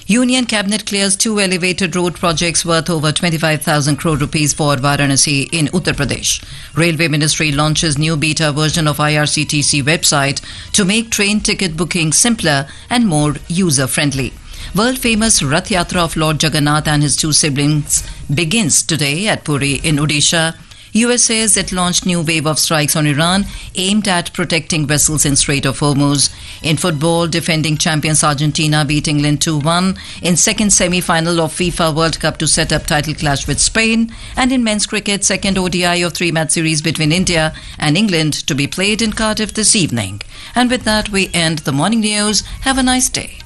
Union Cabinet clears two elevated road projects worth over 25,000 crore rupees for Varanasi in Uttar Pradesh. Railway Ministry launches new beta version of IRCTC website to make train ticket booking simpler and more user friendly. World famous Rath Yatra of Lord Jagannath and his two siblings begins today at Puri in Odisha. US says it launched new wave of strikes on Iran aimed at protecting vessels in Strait of Hormuz. In football, defending champions Argentina beat England 2-1 in second semi-final of FIFA World Cup to set up title clash with Spain. And in men's cricket, second ODI of three-match series between India and England to be played in Cardiff this evening. And with that, we end the morning news. Have a nice day.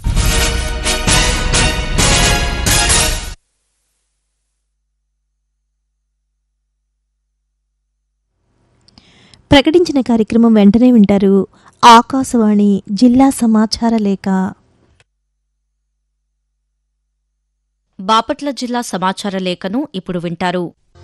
ప్రకటించిన కార్యక్రమం వెంటనే వింటారు ఆకాశవాణి జిల్లా సమాచార లేఖ బాపట్ల జిల్లా సమాచార లేఖను ఇప్పుడు వింటారు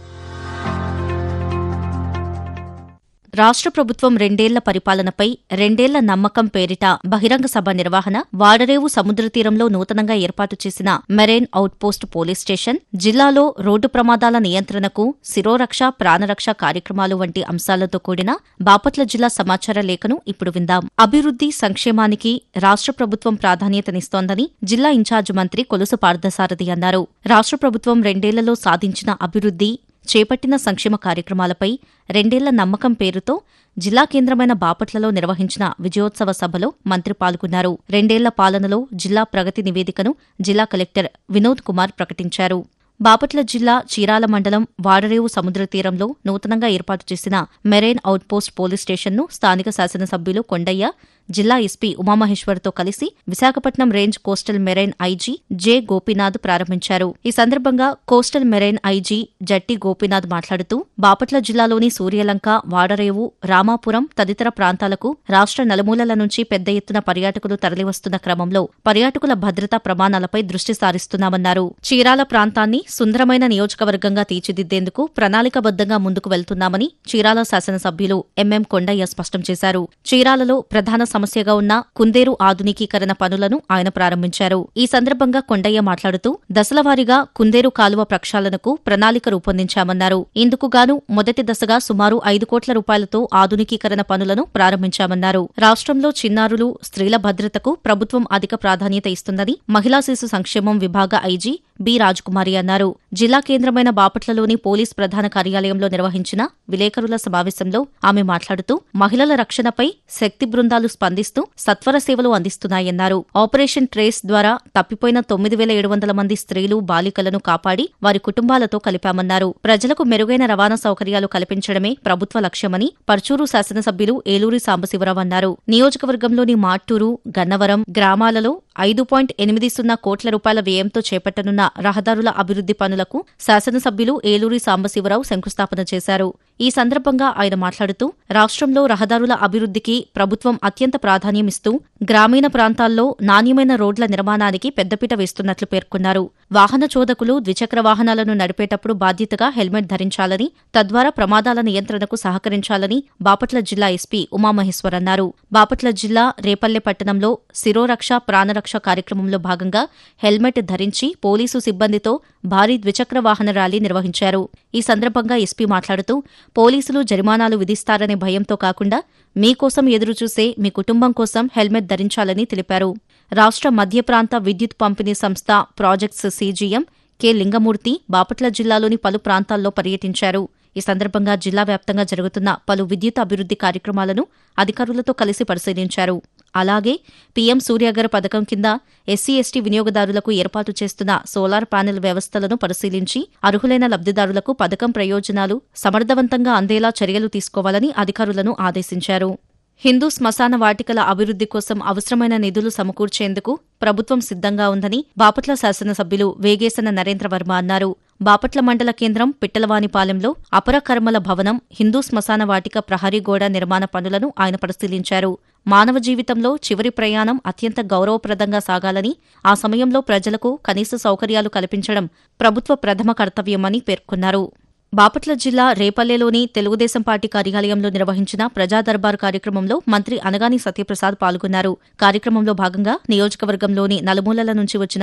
రాష్ట్ర ప్రభుత్వం రెండేళ్ల పరిపాలనపై రెండేళ్ల నమ్మకం పేరిట బహిరంగ సభ నిర్వహణ వాడరేవు సముద్ర తీరంలో నూతనంగా ఏర్పాటు చేసిన మెరైన్ అవుట్పోస్ట్ పోలీస్ స్టేషన్ జిల్లాలో రోడ్డు ప్రమాదాల నియంత్రణకు శిరోరక్ష ప్రాణరక్ష కార్యక్రమాలు వంటి అంశాలతో కూడిన బాపట్ల జిల్లా సమాచార లేఖను ఇప్పుడు విందాం అభివృద్ది సంక్షేమానికి రాష్ట్ర ప్రభుత్వం ప్రాధాన్యతనిస్తోందని జిల్లా ఇన్ఛార్జ్ మంత్రి కొలుసు పార్థసారథి అన్నారు రాష్ట్ర ప్రభుత్వం రెండేళ్లలో సాధించిన అభివృద్ది చేపట్టిన సంక్షేమ కార్యక్రమాలపై రెండేళ్ల నమ్మకం పేరుతో జిల్లా కేంద్రమైన బాపట్లలో నిర్వహించిన విజయోత్సవ సభలో మంత్రి పాల్గొన్నారు రెండేళ్ల పాలనలో జిల్లా ప్రగతి నివేదికను జిల్లా కలెక్టర్ వినోద్ కుమార్ ప్రకటించారు బాపట్ల జిల్లా చీరాల మండలం వాడరేవు సముద్ర తీరంలో నూతనంగా ఏర్పాటు చేసిన మెరైన్ అవుట్పోస్ట్ పోలీస్ స్టేషన్ను స్థానిక శాసనసభ్యులు కొండయ్య జిల్లా ఎస్పీ ఉమామహేశ్వర్తో కలిసి Visakhapatnam range coastal marine IG J Gopinath ప్రారంభించారు ఈ సందర్భంగా కోస్టల్ మెరైన్ ఐజీ జట్టి గోపీనాథ్ మాట్లాడుతూ బాపట్ల జిల్లాలోని సూర్యలంక వాడరేవు రామాపురం తదితర ప్రాంతాలకు రాష్ట్ర నలుమూలల నుంచి పెద్ద ఎత్తున పర్యాటకులు తరలివస్తున్న క్రమంలో పర్యాటకుల భద్రతా ప్రమాణాలపై దృష్టి సారిస్తున్నామన్నారు చీరాల ప్రాంతాన్ని సుందరమైన నియోజకవర్గంగా తీర్చిదిద్దేందుకు ప్రణాళికబద్దంగా ముందుకు వెళ్తున్నామని చీరాల శాసనసభ్యులు ఎంఎం కొండయ్య స్పష్టం చేశారు చీరాలలో ప్రధాన సమస్యగా ఉన్న కుందేరు ఆధునికీకరణ పనులను ఆయన ప్రారంభించారు ఈ సందర్భంగా కొండయ్య మాట్లాడుతూ దశలవారీగా కుందేరు కాలువ ప్రక్షాళనకు ప్రణాళిక రూపొందించామన్నారు ఇందుకుగాను మొదటి దశగా సుమారు ఐదు కోట్ల రూపాయలతో ఆధునికీకరణ పనులను ప్రారంభించామన్నారు రాష్ట్రంలో చిన్నారులు స్త్రీల భద్రతకు ప్రభుత్వం అధిక ప్రాధాన్యత ఇస్తుందని మహిళా శిశు సంక్షేమం విభాగ ఐజీ బి రాజకుమారి అన్నారు జిల్లా కేంద్రమైన బాపట్లలోని పోలీస్ ప్రధాన కార్యాలయంలో నిర్వహించిన విలేకరుల సమావేశంలో ఆమె మాట్లాడుతూ మహిళల రక్షణపై శక్తి బృందాలు స్పందిస్తూ సత్వర సేవలు అందిస్తున్నాయన్నారు ఆపరేషన్ ట్రేస్ ద్వారా తప్పిపోయిన తొమ్మిది వేల ఏడు వందల మంది స్త్రీలు బాలికలను కాపాడి వారి కుటుంబాలతో కలిపామన్నారు ప్రజలకు మెరుగైన రవాణా సౌకర్యాలు కల్పించడమే ప్రభుత్వ లక్ష్యమని పర్చూరు శాసనసభ్యులు ఏలూరి సాంబశివరావు అన్నారు నియోజకవర్గంలోని మాట్టూరు గన్నవరం గ్రామాలలో ఐదు పాయింట్ ఎనిమిది సున్నా కోట్ల రూపాయల వ్యయంతో చేపట్టనున్న రహదారుల అభివృద్ది పనులకు శాసనసభ్యులు ఏలూరి సాంబశివరావు శంకుస్థాపన చేశారు ఈ సందర్భంగా ఆయన మాట్లాడుతూ రాష్ట్రంలో రహదారుల అభివృద్దికి ప్రభుత్వం అత్యంత ప్రాధాన్యమిస్తూ గ్రామీణ ప్రాంతాల్లో నాణ్యమైన రోడ్ల నిర్మాణానికి పెద్దపీట వేస్తున్నట్లు పేర్కొన్నారు వాహన చోదకులు ద్విచక్ర వాహనాలను నడిపేటప్పుడు బాధ్యతగా హెల్మెట్ ధరించాలని తద్వారా ప్రమాదాల నియంత్రణకు సహకరించాలని బాపట్ల జిల్లా ఎస్పీ ఉమామహేశ్వర్ అన్నారు బాపట్ల జిల్లా రేపల్లె పట్టణంలో శిరోరక్ష ప్రాణరక్ష కార్యక్రమంలో భాగంగా హెల్మెట్ ధరించి పోలీసు సిబ్బందితో భారీ ద్విచక్ర వాహన ర్యాలీ నిర్వహించారు ఈ సందర్భంగా ఎస్పీ మాట్లాడుతూ పోలీసులు జరిమానాలు విధిస్తారనే భయంతో కాకుండా మీకోసం ఎదురుచూసే మీ కుటుంబం కోసం హెల్మెట్ ధరించాలని తెలిపారు రాష్ట్ర మధ్య ప్రాంత విద్యుత్ పంపిణీ సంస్థ projects CGM K Lingamurthy Bapatla జిల్లాలోని పలు ప్రాంతాల్లో పర్యటించారు ఈ సందర్భంగా జిల్లా వ్యాప్తంగా జరుగుతున్న పలు విద్యుత్ అభివృద్ది కార్యక్రమాలను అధికారులతో కలిసి పరిశీలించారు అలాగే పీఎం సూర్యాగర్ పథకం కింద ఎస్సీ ఎస్టీ వినియోగదారులకు ఏర్పాటు చేస్తున్న సోలార్ ప్యానెల్ వ్యవస్థలను పరిశీలించి అర్హులైన లబ్దిదారులకు పథకం ప్రయోజనాలు సమర్థవంతంగా అందేలా చర్యలు తీసుకోవాలని అధికారులను ఆదేశించారు హిందూ శ్మశాన వాటికల అభివృద్ది కోసం అవసరమైన నిధులు సమకూర్చేందుకు ప్రభుత్వం సిద్ధంగా ఉందని బాపట్ల శాసనసభ్యులు వేగేసన నరేంద్రవర్మ అన్నారు బాపట్ల మండల కేంద్రం పిట్టలవానిపాలెంలో అపర కర్మల భవనం హిందూ శ్మశాన వాటిక ప్రహరీ గోడ నిర్మాణ పనులను ఆయన పరిశీలించారు మానవ జీవితంలో చివరి ప్రయాణం అత్యంత గౌరవప్రదంగా సాగాలని ఆ సమయంలో ప్రజలకు కనీస సౌకర్యాలు కల్పించడం ప్రభుత్వ ప్రథమ కర్తవ్యమని పేర్కొన్నారు బాపట్ల జిల్లా రేపల్లెలోని తెలుగుదేశం పార్టీ కార్యాలయంలో నిర్వహించిన ప్రజా దర్బార్ కార్యక్రమంలో మంత్రి అనగాని సత్యప్రసాద్ పాల్గొన్నారు కార్యక్రమంలో భాగంగా నియోజకవర్గంలోని నలుమూలల నుంచి వచ్చిన